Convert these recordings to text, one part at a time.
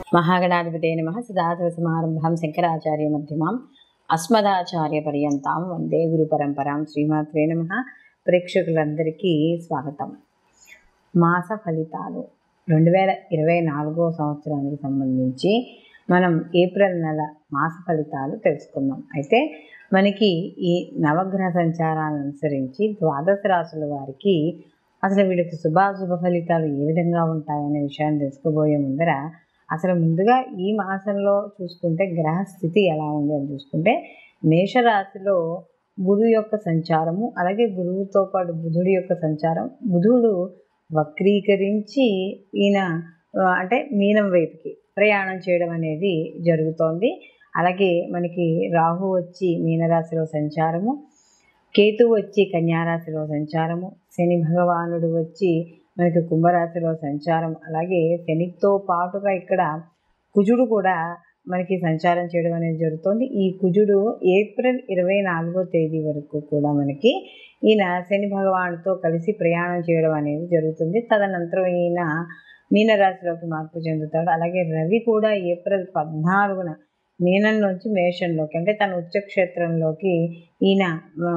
మహాగణాధిపతే నమ సదాశివసమారంభాం శంకరాచార్య మధ్యమాం అస్మదాచార్య పర్యంతాం వందే గురు పరంపరాం శ్రీమాత్రే నమ ప్రేక్షకులందరికీ స్వాగతం మాస ఫలితాలు రెండు వేల ఇరవై నాలుగో సంవత్సరానికి సంబంధించి మనం ఏప్రిల్ నెల మాస ఫలితాలు తెలుసుకుందాం అయితే మనకి ఈ నవగ్రహ సంచారాలను అనుసరించి ద్వాదశ రాశుల వారికి అసలు వీళ్ళకి శుభాశుభ ఫలితాలు ఏ విధంగా ఉంటాయనే విషయాన్ని తెలుసుకోబోయే ముందర అసలు ముందుగా ఈ మాసంలో చూసుకుంటే గ్రహ స్థితి ఎలా ఉంది అని చూసుకుంటే మేషరాశిలో గురు యొక్క సంచారము అలాగే గురువుతో పాటు బుధుడి యొక్క సంచారం బుధుడు వక్రీకరించి ఈయన ఆ, అంటే మీనం వైపుకి ప్రయాణం చేయడం అనేది జరుగుతోంది అలాగే మనకి రాహు వచ్చి మీనరాశిలో సంచారము కేతు వచ్చి కన్యారాశిలో సంచారము శని భగవానుడు వచ్చి మనకి కుంభరాశిలో సంచారం అలాగే శనితో పాటుగా ఇక్కడ కుజుడు కూడా మనకి సంచారం చేయడం అనేది జరుగుతుంది ఈ కుజుడు ఏప్రిల్ ఇరవై నాలుగో తేదీ వరకు కూడా మనకి ఈయన శని భగవానుడితో కలిసి ప్రయాణం చేయడం అనేది జరుగుతుంది తదనంతరం ఈయన మీనరాశిలోకి మార్పు చెందుతాడు అలాగే రవి కూడా ఏప్రిల్ పద్నాలుగున మీనం నుంచి మేషంలోకి అంటే తన ఉచ్చక్షేత్రంలోకి ఈయన ఆ,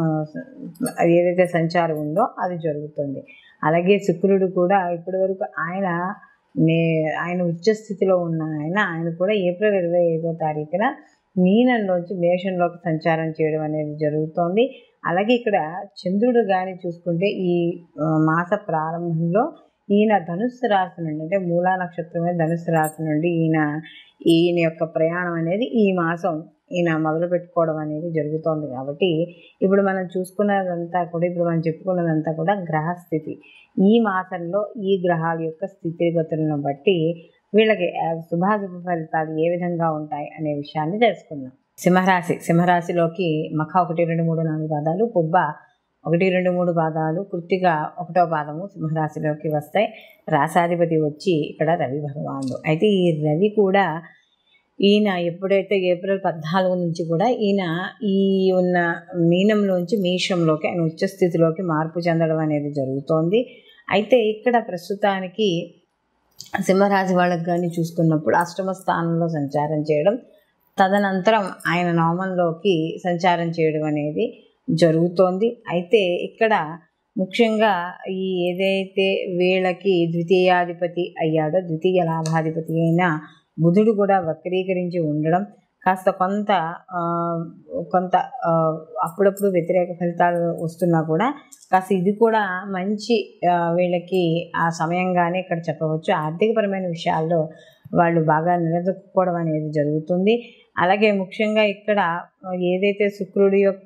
ఏదైతే సంచారం ఉందో అది జరుగుతుంది అలాగే శుక్రుడు కూడా ఇప్పటి వరకు ఆయన మే ఆయన ఉచ్చ స్థితిలో ఉన్న ఆయన ఆయన కూడా ఏప్రిల్ ఇరవై ఐదో తారీఖున మీనంలోంచి మేషంలోకి సంచారం చేయడం అనేది జరుగుతోంది అలాగే ఇక్కడ చంద్రుడు కానీ చూసుకుంటే ఈ ఆ, మాస ప్రారంభంలో ఈయన ధనుస్సు రాశి నుండి అంటే మూలా నక్షత్రమే ధనుస్సు రాశి నుండి ఈయన ఈయన యొక్క ప్రయాణం అనేది ఈ మాసం ఈయన మొదలు పెట్టుకోవడం అనేది జరుగుతోంది కాబట్టి ఇప్పుడు మనం చూసుకున్నదంతా కూడా ఇప్పుడు మనం చెప్పుకున్నదంతా కూడా గ్రహస్థితి ఈ మాసంలో ఈ గ్రహాల యొక్క స్థితిగతులను బట్టి వీళ్ళకి ఆ, శుభాశుభ ఫలితాలు ఏ విధంగా ఉంటాయి అనే విషయాన్ని తెలుసుకుందాం సింహరాశి సింహరాశిలోకి మఖ ఒకటి రెండు మూడు నాలుగు పాదాలు పుబ్బ ఒకటి రెండు మూడు పాదాలు కృత్తిక ఒకటో పాదము సింహరాశిలోకి వస్తాయి రాసాధిపతి వచ్చి ఇక్కడ రవి భగవానుడు అయితే ఈ రవి కూడా ఈయన ఎప్పుడైతే ఏప్రిల్ పద్నాలుగు నుంచి కూడా ఈయన ఈ ఉన్న మీనంలోంచి మేషంలోకి ఆయన ఉచ్చస్థితిలోకి మార్పు చెందడం అనేది జరుగుతోంది అయితే ఇక్కడ ప్రస్తుతానికి సింహరాశి వాళ్ళకి కానీ చూసుకున్నప్పుడు అష్టమ స్థానంలో సంచారం చేయడం తదనంతరం ఆయన నవమంలోకి సంచారం చేయడం అనేది జరుగుతోంది అయితే ఇక్కడ ముఖ్యంగా ఈ ఏదైతే వీళ్ళకి ద్వితీయాధిపతి అయ్యాడో ద్వితీయ లాభాధిపతి అయిన బుధుడు కూడా వక్రీకరించి ఉండడం కాస్త కొంత ఆ, కొంత ఆ, అప్పుడప్పుడు వ్యతిరేక ఫలితాలు వస్తున్నా కూడా కాస్త ఇది కూడా మంచి ఆ, వీళ్ళకి ఆ సమయంగానే ఇక్కడ చెప్పవచ్చు ఆర్థికపరమైన విషయాల్లో వాళ్ళు బాగా నిలదొక్కుకోవడం అనేది జరుగుతుంది అలాగే ముఖ్యంగా ఇక్కడ ఏదైతే శుక్రుడి యొక్క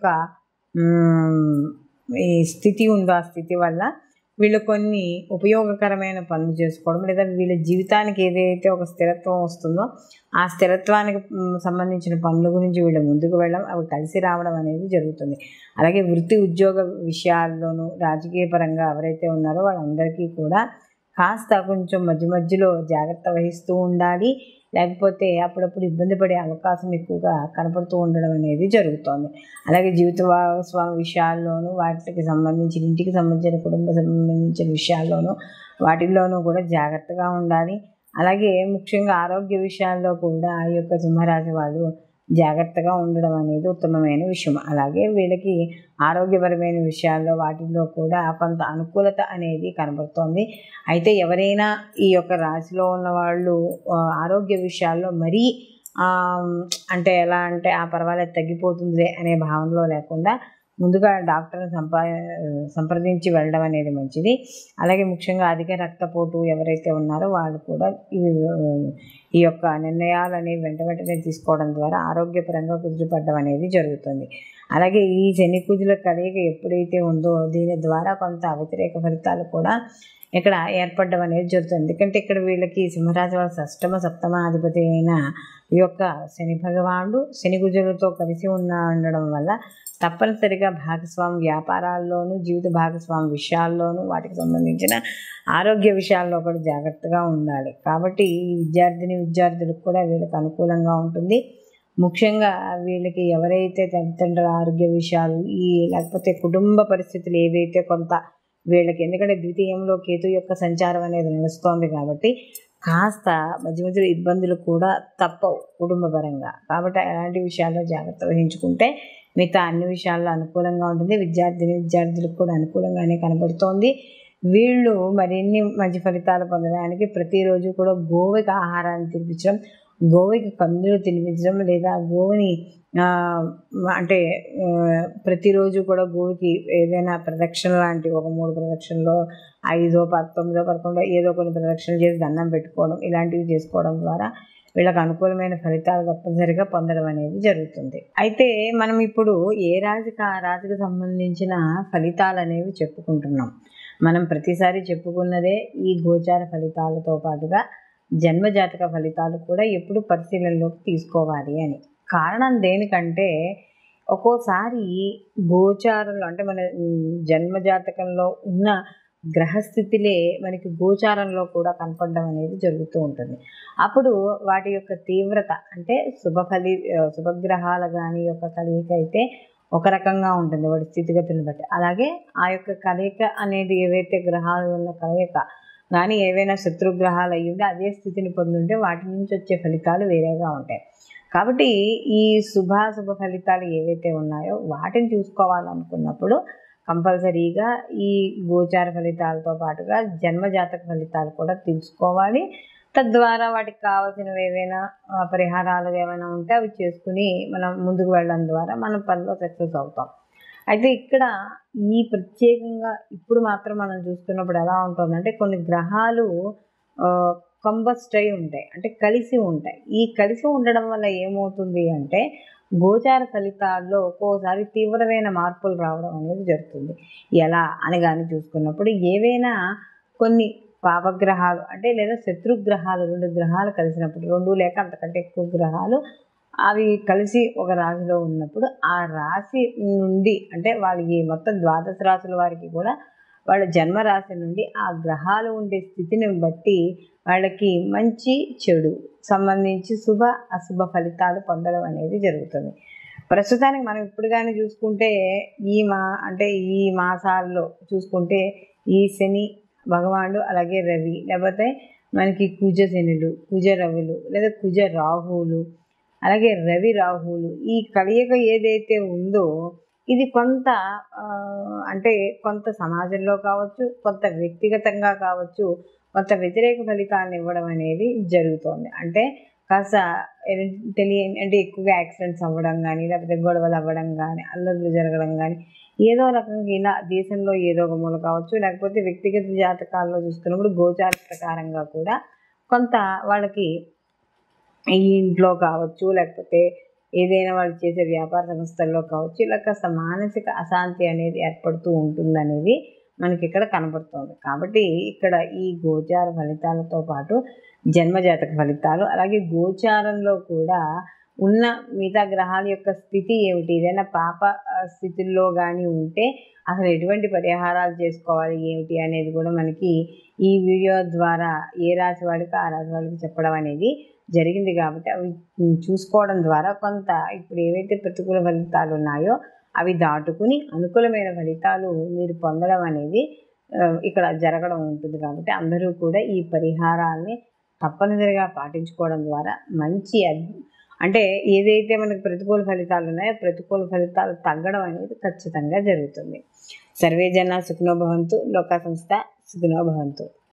మ్, ఈ స్థితి ఉందో ఆ స్థితి వల్ల వీళ్ళు కొన్ని ఉపయోగకరమైన పనులు చేసుకోవడం లేదా వీళ్ళ జీవితానికి ఏదైతే ఒక స్థిరత్వం వస్తుందో ఆ స్థిరత్వానికి మ్, సంబంధించిన పనుల గురించి వీళ్ళు ముందుకు వెళ్ళడం అవి కలిసి రావడం అనేది జరుగుతుంది అలాగే వృత్తి ఉద్యోగ విషయాల్లోనూ రాజకీయ పరంగా ఎవరైతే ఉన్నారో వాళ్ళందరికీ కూడా కాస్త కొంచెం మధ్య మధ్యలో జాగ్రత్త వహిస్తూ ఉండాలి లేకపోతే అప్పుడప్పుడు ఇబ్బంది పడే అవకాశం ఎక్కువగా కనపడుతూ ఉండడం అనేది జరుగుతోంది అలాగే జీవిత భాగస్వామి విషయాల్లోనూ వాటికి సంబంధించిన ఇంటికి సంబంధించిన కుటుంబ సంబంధించిన విషయాల్లోనూ వాటిల్లోనూ కూడా జాగ్రత్తగా ఉండాలి అలాగే ముఖ్యంగా ఆరోగ్య విషయాల్లో కూడా ఈ యొక్క సింహరాశి వాళ్ళు జాగ్రత్తగా ఉండడం అనేది ఉత్తమమైన విషయం అలాగే వీళ్ళకి ఆరోగ్యపరమైన విషయాల్లో వాటిల్లో కూడా కొంత అనుకూలత అనేది కనబడుతోంది అయితే ఎవరైనా ఈ యొక్క రాశిలో ఉన్న వాళ్ళు ఆ, ఆరోగ్య విషయాల్లో మరీ ఆ, అంటే ఎలా అంటే ఆ పర్వాలేదు తగ్గిపోతుంది అనే భావనలో లేకుండా ముందుగా డాక్టర్ని సంపా సంప్రదించి వెళ్ళడం అనేది మంచిది అలాగే ముఖ్యంగా అధిక రక్తపోటు ఎవరైతే ఉన్నారో వాళ్ళు కూడా ఇవి ఈ యొక్క నిర్ణయాలు అనేవి వెంట వెంటనే తీసుకోవడం ద్వారా ఆరోగ్యపరంగా కుదురుపడడం అనేది జరుగుతుంది అలాగే ఈ శని కుజుల కలయిక ఎప్పుడైతే ఉందో దీని ద్వారా కొంత వ్యతిరేక ఫలితాలు కూడా ఇక్కడ ఏర్పడడం అనేది జరుగుతుంది ఎందుకంటే ఇక్కడ వీళ్ళకి సింహరాశి వాళ్ళ అష్టమ సప్తమ అధిపతి అయిన ఈ యొక్క శని భగవానుడు శని కుజులతో కలిసి ఉన్న ఉండడం వల్ల తప్పనిసరిగా భాగస్వామి వ్యాపారాల్లోనూ జీవిత భాగస్వామి విషయాల్లోనూ వాటికి సంబంధించిన ఆరోగ్య విషయాల్లో కూడా జాగ్రత్తగా ఉండాలి కాబట్టి ఈ విద్యార్థిని విద్యార్థులకు కూడా వీళ్ళకి అనుకూలంగా ఉంటుంది ముఖ్యంగా వీళ్ళకి ఎవరైతే తల్లిదండ్రుల ఆరోగ్య విషయాలు ఈ లేకపోతే కుటుంబ పరిస్థితులు ఏవైతే కొంత వీళ్ళకి ఎందుకంటే ద్వితీయంలో కేతు యొక్క సంచారం అనేది నడుస్తోంది కాబట్టి కాస్త మధ్య మధ్యలో ఇబ్బందులు కూడా తప్పవు కుటుంబపరంగా కాబట్టి అలాంటి విషయాల్లో జాగ్రత్త వహించుకుంటే మిగతా అన్ని విషయాల్లో అనుకూలంగా ఉంటుంది విద్యార్థిని విద్యార్థులకు కూడా అనుకూలంగానే కనబడుతోంది వీళ్ళు మరిన్ని మంచి ఫలితాలు పొందడానికి ప్రతిరోజు కూడా గోవుకి ఆహారాన్ని తినిపించడం గోవుకి కందులు తినిపించడం లేదా గోవుని ఆ, అంటే ఆ, ప్రతిరోజు కూడా గోవుకి ఏదైనా ప్రదక్షిణ లాంటి ఒక మూడు ప్రదక్షిణలో ఐదో పంతొమ్మిదో పదకొండో ఏదో కొన్ని ప్రదక్షిణలు చేసి దండం పెట్టుకోవడం ఇలాంటివి చేసుకోవడం ద్వారా వీళ్ళకి అనుకూలమైన ఫలితాలు తప్పనిసరిగా పొందడం అనేది జరుగుతుంది అయితే మనం ఇప్పుడు ఏ రాశికి ఆ రాశికి సంబంధించిన ఫలితాలు అనేవి చెప్పుకుంటున్నాం మనం ప్రతిసారి చెప్పుకున్నదే ఈ గోచార ఫలితాలతో పాటుగా జన్మజాతక ఫలితాలు కూడా ఎప్పుడు పరిశీలనలోకి తీసుకోవాలి అని కారణం దేనికంటే ఒక్కోసారి గోచారంలో అంటే మన ఉమ్, జన్మజాతకంలో ఉన్న గ్రహస్థితిలే మనకి గోచారంలో కూడా కనపడడం అనేది జరుగుతూ ఉంటుంది అప్పుడు వాటి యొక్క తీవ్రత అంటే శుభ ఫలి ఆ, శుభగ్రహాల కానీ యొక్క కలయిక అయితే ఒక రకంగా ఉంటుంది వాడి స్థితిగతులను బట్టి అలాగే ఆ యొక్క కలయిక అనేది ఏవైతే గ్రహాలు ఉన్న కలయిక కానీ ఏవైనా శత్రుగ్రహాలు అయ్యి ఉంటే అదే స్థితిని పొందుంటే వాటి నుంచి వచ్చే ఫలితాలు వేరేగా ఉంటాయి కాబట్టి ఈ శుభాశుభ ఫలితాలు ఏవైతే ఉన్నాయో వాటిని చూసుకోవాలనుకున్నప్పుడు కంపల్సరీగా ఈ గోచార ఫలితాలతో పాటుగా జన్మజాతక ఫలితాలు కూడా తెలుసుకోవాలి తద్వారా వాటికి కావాల్సినవి ఏవైనా ఆ, పరిహారాలు ఏమైనా ఉంటే అవి చేసుకుని మనం ముందుకు వెళ్ళడం ద్వారా మన పనిలో సక్సెస్ అవుతాం అయితే ఇక్కడ ఈ ప్రత్యేకంగా ఇప్పుడు మాత్రం మనం చూస్తున్నప్పుడు ఎలా ఉంటుందంటే కొన్ని గ్రహాలు కంబస్ట్ అయి ఉంటాయి అంటే కలిసి ఉంటాయి ఈ కలిసి ఉండడం వల్ల ఏమవుతుంది అంటే గోచార ఫలితాల్లో ఒక్కోసారి తీవ్రమైన మార్పులు రావడం అనేది జరుగుతుంది ఎలా అని కానీ చూసుకున్నప్పుడు ఏవైనా కొన్ని పాపగ్రహాలు అంటే లేదా శత్రుగ్రహాలు రెండు గ్రహాలు కలిసినప్పుడు రెండు లేక అంతకంటే ఎక్కువ గ్రహాలు అవి కలిసి ఒక రాశిలో ఉన్నప్పుడు ఆ రాశి నుండి అంటే వాళ్ళకి మొత్తం ద్వాదశ రాశుల వారికి కూడా వాళ్ళ జన్మరాశి నుండి ఆ గ్రహాలు ఉండే స్థితిని బట్టి వాళ్ళకి మంచి చెడు సంబంధించి శుభ అశుభ ఫలితాలు పొందడం అనేది జరుగుతుంది ప్రస్తుతానికి మనం ఇప్పుడు కానీ చూసుకుంటే ఈ మా అంటే ఈ మాసాల్లో చూసుకుంటే ఈ శని భగవానుడు అలాగే రవి లేకపోతే మనకి కుజ శనులు కుజ రవులు లేదా కుజ రాహువులు అలాగే రవి రాహువులు ఈ కలయిక ఏదైతే ఉందో ఇది కొంత ఆ, అంటే కొంత సమాజంలో కావచ్చు కొంత వ్యక్తిగతంగా కావచ్చు కొంత వ్యతిరేక ఫలితాలను ఇవ్వడం అనేది జరుగుతోంది అంటే కాస్త ఏ- తెలియ అంటే ఎక్కువగా యాక్సిడెంట్స్ అవ్వడం కానీ లేకపోతే గొడవలు అవ్వడం కానీ అల్లర్లు జరగడం కానీ ఏదో రకంగా ఇలా దేశంలో ఏదో ఒక మూల కావచ్చు లేకపోతే వ్యక్తిగత జాతకాల్లో చూసుకున్నప్పుడు గోచార ప్రకారంగా కూడా కొంత వాళ్ళకి ఈ ఇంట్లో కావచ్చు లేకపోతే ఏదైనా వాళ్ళు చేసే వ్యాపార సంస్థల్లో కావచ్చు ఇలా కాస్త మానసిక అశాంతి అనేది ఏర్పడుతూ ఉంటుందనేది మనకి ఇక్కడ కనబడుతుంది కాబట్టి ఇక్కడ ఈ గోచార ఫలితాలతో పాటు జన్మజాతక ఫలితాలు అలాగే గోచారంలో కూడా ఉన్న మిగతా గ్రహాల యొక్క స్థితి ఏమిటి ఏదైనా పాప ఆ, స్థితిలో కానీ ఉంటే అసలు ఎటువంటి పరిహారాలు చేసుకోవాలి ఏమిటి అనేది కూడా మనకి ఈ వీడియో ద్వారా ఏ రాశి వాడికి ఆ రాశి వాడికి చెప్పడం అనేది జరిగింది కాబట్టి అవి చూసుకోవడం ద్వారా కొంత ఇప్పుడు ఏవైతే ప్రతికూల ఫలితాలు ఉన్నాయో అవి దాటుకుని అనుకూలమైన ఫలితాలు మీరు పొందడం అనేది ఆ, ఇక్కడ జరగడం ఉంటుంది కాబట్టి అందరూ కూడా ఈ పరిహారాల్ని తప్పనిసరిగా పాటించుకోవడం ద్వారా మంచి అద్- అంటే ఏదైతే మనకు ప్రతికూల ఫలితాలు ఉన్నాయో ప్రతికూల ఫలితాలు తగ్గడం అనేది ఖచ్చితంగా జరుగుతుంది సర్వే జన సుఖనో భవంతు లోకా సంస్థ సుఖనో భవంతు